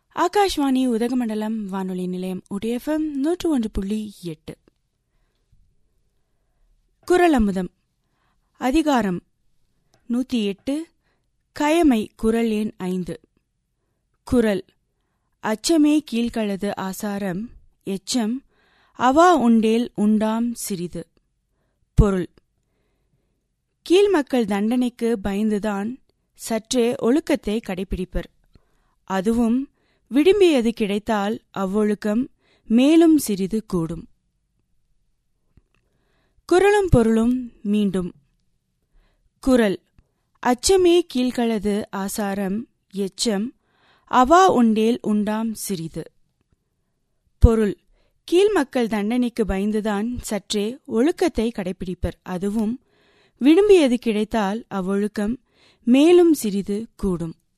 ஆகாஷ்வாணி உதகமண்டலம் வானொலி நிலையம் உடையஃபம் நூற்று ஒன்று புள்ளி எட்டு குரல் அமுதம் அதிகாரம் நூற்றி எட்டு கயமை குரல் எண் ஐந்து குரல் அச்சமே கீழ்களது ஆசாரம் எச்சம் அவா உண்டேல் உண்டாம் சிறிது பொருள் கீழ்மக்கள் தண்டனைக்கு பயந்துதான் சற்றே ஒழுக்கத்தை கடைபிடிப்பர் அதுவும் விரும்பியது கிடைத்தால் அவ்வொழுக்கம் மேலும் சிறிது கூடும் குரலும் பொருளும் மீண்டும் குரல் அச்சமே கீழ்களது ஆசாரம் எச்சம் அவா உண்டேல் உண்டாம் சிறிது பொருள் கீழ்மக்கள் தண்டனைக்கு பயந்துதான் சற்றே ஒழுக்கத்தை கடைபிடிப்பர் அதுவும் விரும்பியது கிடைத்தால் அவ்வொழுக்கம் மேலும் சிறிது கூடும்